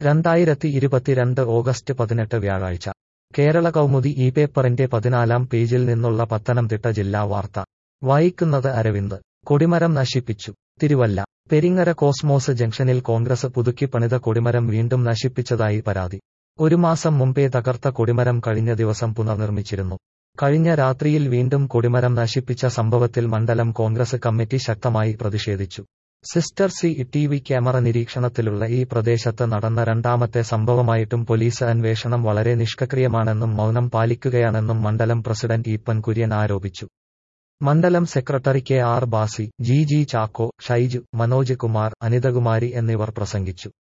രണ്ടായിരത്തി ഇരുപത്തിരണ്ട് ഓഗസ്റ്റ് പതിനെട്ട് വ്യാഴാഴ്ച കേരള കൗമുദി ഈ പേപ്പറിന്റെ പതിനാലാം പേജിൽ നിന്നുള്ള പത്തനംതിട്ട ജില്ലാ വാർത്ത വായിക്കുന്നത് അരവിന്ദ് കൊടിമരം നശിപ്പിച്ചു തിരുവല്ല പെരിങ്ങര കോസ്മോസ് ജംഗ്ഷനിൽ കോൺഗ്രസ് പുതുക്കി പണിത കൊടിമരം വീണ്ടും നശിപ്പിച്ചതായി പരാതി ഒരു മാസം മുമ്പേ തകർത്ത കൊടിമരം കഴിഞ്ഞ ദിവസം പുനർനിർമ്മിച്ചിരുന്നു കഴിഞ്ഞ രാത്രിയിൽ വീണ്ടും കൊടിമരം നശിപ്പിച്ച സംഭവത്തിൽ മണ്ഡലം കോൺഗ്രസ് കമ്മിറ്റി ശക്തമായി പ്രതിഷേധിച്ചു sister C T V camera നിരീക്ഷണത്തിലുള്ള ഈ പ്രദേശത്ത് നടന്ന രണ്ടാമത്തെ സംഭവമായിട്ടും പോലീസ് അന്വേഷണം വളരെ നിഷ്ക്രിയമാണെന്നും മൗനം പാലിക്കുകയാണെന്നും മണ്ഡലം പ്രസിഡന്റ് ഈപ്പൻ കുര്യൻ ആരോപിച്ചു മണ്ഡലം secretary K R Basi G G Chacko Shaiju Manoj Kumar Anithakumari എന്നിവർ പ്രസംഗിച്ചു